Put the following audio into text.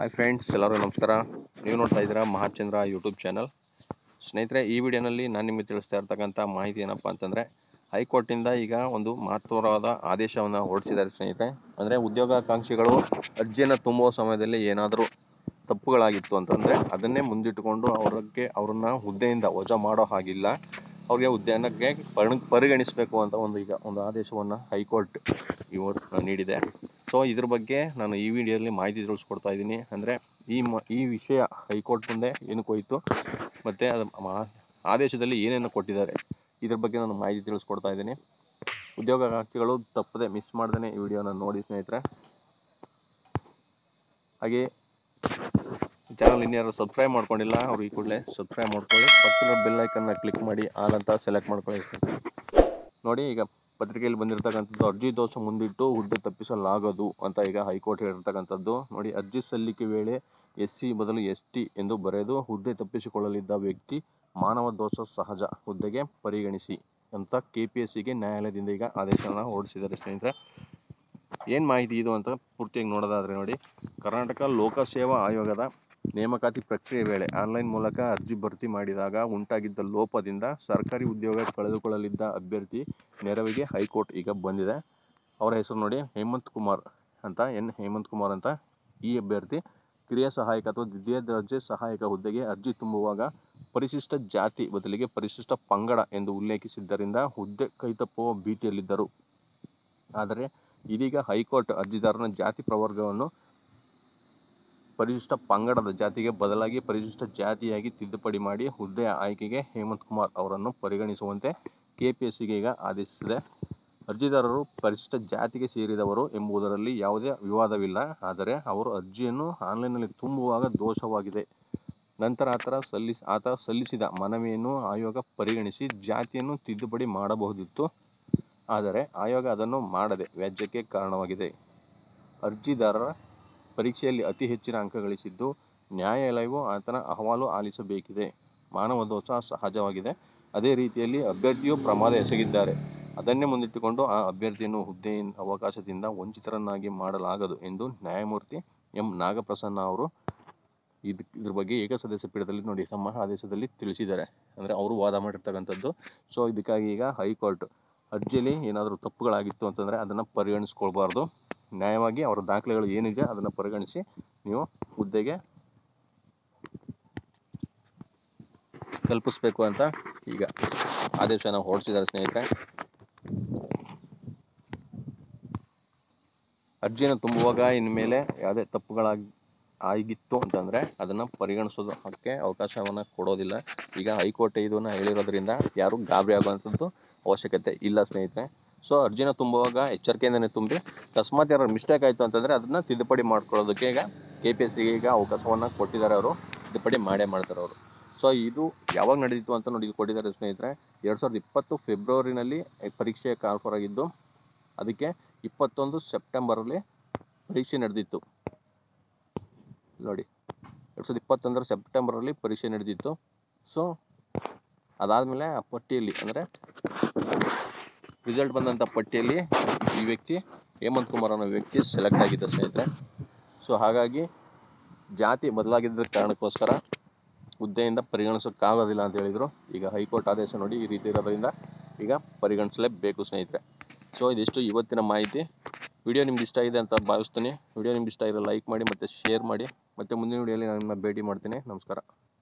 hi friends ಎಲ್ಲರೂ ನಮಸ್ಕಾರ ನೀವು ನೋಡ್ತಾ ಇದ್ದೀರಾ ಮಹಾಚಂದ್ರ ಯೂಟ್ಯೂಬ್ ಚಾನಲ್ ಸ್ನೇಹಿತರೆ ಈ ವಿಡಿಯೋನಲ್ಲಿ ನಾನು ನಿಮಗೆ ತಿಳಿಸ್ತಾ ಇರ್ತಕ್ಕಂಥ ಮಾಹಿತಿ ಏನಪ್ಪ ಅಂತಂದರೆ ಹೈಕೋರ್ಟಿಂದ ಈಗ ಒಂದು ಮಹತ್ವವಾದ ಆದೇಶವನ್ನು ಹೊರಡಿಸಿದ್ದಾರೆ ಸ್ನೇಹಿತರೆ ಅಂದರೆ ಉದ್ಯೋಗಾಕಾಂಕ್ಷಿಗಳು ಅರ್ಜಿಯನ್ನು ತುಂಬುವ ಸಮಯದಲ್ಲಿ ಏನಾದರೂ ತಪ್ಪುಗಳಾಗಿತ್ತು ಅಂತಂದರೆ ಅದನ್ನೇ ಮುಂದಿಟ್ಟುಕೊಂಡು ಅವರಿಗೆ ಅವರನ್ನು ಹುದ್ದೆಯಿಂದ ವಜಾ ಮಾಡೋ ಹಾಗಿಲ್ಲ ಅವ್ರಿಗೆ ಉದ್ಯಾನಕ್ಕೆ ಪರಿ ಪರಿಗಣಿಸಬೇಕು ಅಂತ ಒಂದು ಈಗ ಒಂದು ಆದೇಶವನ್ನು ಹೈಕೋರ್ಟ್ ಇವತ್ತು ನೀಡಿದೆ ಸೊ ಇದ್ರ ಬಗ್ಗೆ ನಾನು ಈ ವಿಡಿಯೋದಲ್ಲಿ ಮಾಹಿತಿ ತಿಳಿಸ್ಕೊಡ್ತಾ ಇದ್ದೀನಿ ಅಂದರೆ ಈ ಮ ಈ ವಿಷಯ ಹೈಕೋರ್ಟ್ ಮುಂದೆ ಏನಕ್ಕೆ ಹೋಯಿತು ಮತ್ತು ಅದು ಮಾ- ಆದೇಶದಲ್ಲಿ ಏನೇನು ಕೊಟ್ಟಿದ್ದಾರೆ ಇದ್ರ ಬಗ್ಗೆ ನಾನು ಮಾಹಿತಿ ತಿಳಿಸ್ಕೊಡ್ತಾ ಇದ್ದೀನಿ ಉದ್ಯೋಗಾರ್ಥಿಗಳು ತಪ್ಪದೆ ಮಿಸ್ ಮಾಡ್ದೇ ಈ ವಿಡಿಯೋನ ನೋಡಿ ಸ್ನೇಹಿತರೆ ಹಾಗೆ ಚಾನಲ್ ಇನ್ಯಾರು ಸಬ್ಸ್ಕ್ರೈಬ್ ಮಾಡ್ಕೊಂಡಿಲ್ಲ ಅವ್ರು ಈ ಕೂಡಲೇ ಸಬ್ಸ್ಕ್ರೈಬ್ ಮಾಡ್ಕೊಳ್ಳಿ ಪಕ್ಕದ ಬೆಲ್ ಐಕನ್ನ ಕ್ಲಿಕ್ ಮಾಡಿ ಆಲ್ ಅಂತ ಸೆಲೆಕ್ಟ್ ಮಾಡ್ಕೊಳ್ಳಿ ನೋಡಿ ಈಗ ಪತ್ರಿಕೆಯಲ್ಲಿ ಬಂದಿರತಕ್ಕಂಥದ್ದು ಅರ್ಜಿ ದೋಷ ಮುಂದಿಟ್ಟು ಹುದ್ದೆ ತಪ್ಪಿಸಲಾಗದು ಅಂತ ಈಗ ಹೈಕೋರ್ಟ್ ಹೇಳಿರ್ತಕ್ಕಂಥದ್ದು ನೋಡಿ ಅರ್ಜಿ ಸಲ್ಲಿಕೆ ವೇಳೆ ಎಸ್ ಸಿ ಬದಲು ಎಸ್ ಟಿ ಎಂದು ಬರೆದು ಹುದ್ದೆ ತಪ್ಪಿಸಿಕೊಳ್ಳಲಿದ್ದ ವ್ಯಕ್ತಿ ಮಾನವ ದೋಷ ಸಹಜ ಹುದ್ದೆಗೆ ಪರಿಗಣಿಸಿ ಅಂತ ಕೆ ಪಿ ಎಸ್ ಸಿಗೆ ನ್ಯಾಯಾಲಯದಿಂದ ಈಗ ಆದೇಶವನ್ನು ಹೊರಡಿಸಿದ್ದಾರೆ ಸ್ನೇಹಿತರೆ ಏನು ಮಾಹಿತಿ ಇದು ಅಂತ ಪೂರ್ತಿಯಾಗಿ ನೋಡೋದಾದ್ರೆ ನೋಡಿ ಕರ್ನಾಟಕ ಲೋಕಸೇವಾ ಆಯೋಗದ ನೇಮಕಾತಿ ಪ್ರಕ್ರಿಯೆ ವೇಳೆ ಆನ್ಲೈನ್ ಮೂಲಕ ಅರ್ಜಿ ಭರ್ತಿ ಮಾಡಿದಾಗ ಉಂಟಾಗಿದ್ದ ಲೋಪದಿಂದ ಸರ್ಕಾರಿ ಉದ್ಯೋಗ ಕಳೆದುಕೊಳ್ಳಲಿದ್ದ ಅಭ್ಯರ್ಥಿ ನೆರವಿಗೆ ಹೈಕೋರ್ಟ್ ಈಗ ಬಂದಿದೆ ಅವರ ಹೆಸರು ನೋಡಿ ಹೇಮಂತ್ ಕುಮಾರ್ ಅಂತ ಎನ್ ಹೇಮಂತ್ ಕುಮಾರ್ ಅಂತ ಈ ಅಭ್ಯರ್ಥಿ ಕಿರಿಯ ಸಹಾಯಕ ಅಥವಾ ದ್ವಿತೀಯ ದರ್ಜೆ ಸಹಾಯಕ ಹುದ್ದೆಗೆ ಅರ್ಜಿ ತುಂಬುವಾಗ ಪರಿಶಿಷ್ಟ ಜಾತಿ ಬದಲಿಗೆ ಪರಿಶಿಷ್ಟ ಪಂಗಡ ಎಂದು ಉಲ್ಲೇಖಿಸಿದ್ದರಿಂದ ಹುದ್ದೆ ಕೈತಪ್ಪುವ ಭೀತಿಯಲ್ಲಿದ್ದರು ಆದರೆ ಇದೀಗ ಹೈಕೋರ್ಟ್ ಅರ್ಜಿದಾರನ ಜಾತಿ ಪ್ರವರ್ಗವನ್ನು ಪರಿಶಿಷ್ಟ ಪಂಗಡದ ಜಾತಿಗೆ ಬದಲಾಗಿ ಪರಿಶಿಷ್ಟ ಜಾತಿಯಾಗಿ ತಿದ್ದುಪಡಿ ಮಾಡಿ ಹುದ್ದೆಯ ಆಯ್ಕೆಗೆ ಹೇಮಂತ್ ಕುಮಾರ್ ಅವರನ್ನು ಪರಿಗಣಿಸುವಂತೆ ಕೆಪಿಎಸ್ಸಿಗೆ ಈಗ ಆದೇಶಿಸಿದೆ ಅರ್ಜಿದಾರರು ಪರಿಶಿಷ್ಟ ಜಾತಿಗೆ ಸೇರಿದವರು ಎಂಬುದರಲ್ಲಿ ಯಾವುದೇ ವಿವಾದವಿಲ್ಲ ಆದರೆ ಅವರು ಅರ್ಜಿಯನ್ನು ಆನ್ಲೈನ್ನಲ್ಲಿ ತುಂಬುವಾಗ ದೋಷವಾಗಿದೆ ನಂತರ ಆತರ ಸಲ್ಲಿಸ ಆತ ಸಲ್ಲಿಸಿದ ಮನವಿಯನ್ನು ಆಯೋಗ ಪರಿಗಣಿಸಿ ಜಾತಿಯನ್ನು ತಿದ್ದುಪಡಿ ಮಾಡಬಹುದಿತ್ತು ಆದರೆ ಆಯೋಗ ಅದನ್ನು ಮಾಡದೆ ವ್ಯಾಜ್ಯಕ್ಕೆ ಕಾರಣವಾಗಿದೆ ಅರ್ಜಿದಾರರ ಪರೀಕ್ಷೆಯಲ್ಲಿ ಅತಿ ಹೆಚ್ಚಿನ ಅಂಕ ಗಳಿಸಿದ್ದು ನ್ಯಾಯಾಲಯವು ಆತನ ಅಹವಾಲು ಆಲಿಸಬೇಕಿದೆ ಮಾನವ ದೋಷ ಸಹಜವಾಗಿದೆ ಅದೇ ರೀತಿಯಲ್ಲಿ ಅಭ್ಯರ್ಥಿಯು ಪ್ರಮಾದ ಎಸಗಿದ್ದಾರೆ ಅದನ್ನೇ ಮುಂದಿಟ್ಟುಕೊಂಡು ಆ ಅಭ್ಯರ್ಥಿಯನ್ನು ಹುದ್ದೆಯಿಂದ ಅವಕಾಶದಿಂದ ವಂಚಿತರನ್ನಾಗಿ ಮಾಡಲಾಗದು ಎಂದು ನ್ಯಾಯಮೂರ್ತಿ ಎಂ ನಾಗಪ್ರಸನ್ನ ಅವರು ಇದ್ ಇದ್ರ ಬಗ್ಗೆ ಏಕಸದಸ್ಯ ಪೀಠದಲ್ಲಿ ನೋಡಿ ತಮ್ಮ ಆದೇಶದಲ್ಲಿ ತಿಳಿಸಿದ್ದಾರೆ ಅಂದರೆ ಅವರು ವಾದ ಮಾಡಿರ್ತಕ್ಕಂಥದ್ದು ಸೊ ಇದಕ್ಕಾಗಿ ಈಗ ಹೈಕೋರ್ಟ್ ಅರ್ಜಿಯಲ್ಲಿ ಏನಾದರೂ ತಪ್ಪುಗಳಾಗಿತ್ತು ಅಂತಂದರೆ ಅದನ್ನು ಪರಿಗಣಿಸ್ಕೊಳ್ಬಾರ್ದು ನ್ಯಾಯವಾಗಿ ಅವರ ದಾಖಲೆಗಳು ಏನಿದೆ ಅದನ್ನು ಪರಿಗಣಿಸಿ ನೀವು ಹುದ್ದೆಗೆ ಕಲ್ಪಿಸ್ಬೇಕು ಅಂತ ಈಗ ಆದೇಶನ ಹೊರಡಿಸಿದ್ದಾರೆ ಸ್ನೇಹಿತರೆ ಅರ್ಜಿಯನ್ನು ತುಂಬುವಾಗ ಇನ್ಮೇಲೆ ಯಾವುದೇ ತಪ್ಪುಗಳಾಗಿ ಆಗಿತ್ತು ಅಂತಂದರೆ ಅದನ್ನು ಪರಿಗಣಿಸೋದಕ್ಕೆ ಅವಕಾಶವನ್ನು ಕೊಡೋದಿಲ್ಲ ಈಗ ಹೈಕೋರ್ಟ್ ಇದನ್ನು ಹೇಳಿರೋದ್ರಿಂದ ಯಾರು ಗಾಬರಿ ಆಗುವಂಥದ್ದು ಅವಶ್ಯಕತೆ ಇಲ್ಲ ಸ್ನೇಹಿತರೆ ಸೊ ಅರ್ಜಿನ ತುಂಬುವಾಗ ಎಚ್ಚರಿಕೆಯಿಂದನೇ ತುಂಬಿ ಅಕಸ್ಮಾತ್ ಯಾರು ಮಿಸ್ಟೇಕ್ ಆಯಿತು ಅಂತಂದರೆ ಅದನ್ನು ತಿದ್ದುಪಡಿ ಮಾಡ್ಕೊಳ್ಳೋದಕ್ಕೆ ಈಗ ಕೆ ಪಿ ಎಸ್ ಸಿಗೆ ಈಗ ಅವಕಾಶವನ್ನು ಕೊಟ್ಟಿದ್ದಾರೆ ಅವರು ತಿದ್ದುಪಡಿ ಮಾಡೇ ಮಾಡ್ತಾರೆ ಅವರು ಸೊ ಇದು ಯಾವಾಗ ನಡೆದಿತ್ತು ಅಂತ ನೋಡಿ ಇದು ಕೊಟ್ಟಿದ್ದಾರೆ ಸ್ನೇಹಿತರೆ ಎರಡು ಸಾವಿರದ ಇಪ್ಪತ್ತು ಫೆಬ್ರವರಿನಲ್ಲಿ ಪರೀಕ್ಷೆ ಕಾಲ್ಫರ್ ಆಗಿದ್ದು ಅದಕ್ಕೆ ಇಪ್ಪತ್ತೊಂದು ಸೆಪ್ಟೆಂಬರಲ್ಲಿ ಪರೀಕ್ಷೆ ನಡೆದಿತ್ತು ನೋಡಿ ಎರಡು ಸಾವಿರದ ಇಪ್ಪತ್ತೊಂದರ ಸೆಪ್ಟೆಂಬರಲ್ಲಿ ಪರೀಕ್ಷೆ ನಡೆದಿತ್ತು ಸೊ ಅದಾದಮೇಲೆ ಆ ಪಟ್ಟಿಯಲ್ಲಿ ಅಂದರೆ ರಿಸಲ್ಟ್ ಬಂದಂಥ ಪಟ್ಟಿಯಲ್ಲಿ ಈ ವ್ಯಕ್ತಿ ಹೇಮಂತ್ ಕುಮಾರ್ ಅನ್ನೋ ವ್ಯಕ್ತಿ ಸೆಲೆಕ್ಟ್ ಆಗಿದ್ದ ಸ್ನೇಹಿತರೆ ಸೊ ಹಾಗಾಗಿ ಜಾತಿ ಬದಲಾಗಿದ್ದ ಕಾರಣಕ್ಕೋಸ್ಕರ ಹುದ್ದೆಯಿಂದ ಪರಿಗಣಿಸೋಕ್ಕಾಗೋದಿಲ್ಲ ಅಂತ ಹೇಳಿದರು ಈಗ ಹೈಕೋರ್ಟ್ ಆದೇಶ ನೋಡಿ ಈ ರೀತಿ ಇರೋದ್ರಿಂದ ಈಗ ಪರಿಗಣಿಸಲೇಬೇಕು ಸ್ನೇಹಿತರೆ ಸೊ ಇದಿಷ್ಟು ಇವತ್ತಿನ ಮಾಹಿತಿ ವಿಡಿಯೋ ನಿಮ್ಗೆ ಇಷ್ಟ ಇದೆ ಅಂತ ಭಾವಿಸ್ತೀನಿ ವಿಡಿಯೋ ನಿಮ್ಗೆ ಇಷ್ಟ ಇರೋ ಲೈಕ್ ಮಾಡಿ ಮತ್ತು ಶೇರ್ ಮಾಡಿ ಮತ್ತು ಮುಂದಿನ ವಿಡಿಯೋಲಿ ನಾನು ನಿಮ್ಮನ್ನ ಭೇಟಿ ಮಾಡ್ತೀನಿ ನಮಸ್ಕಾರ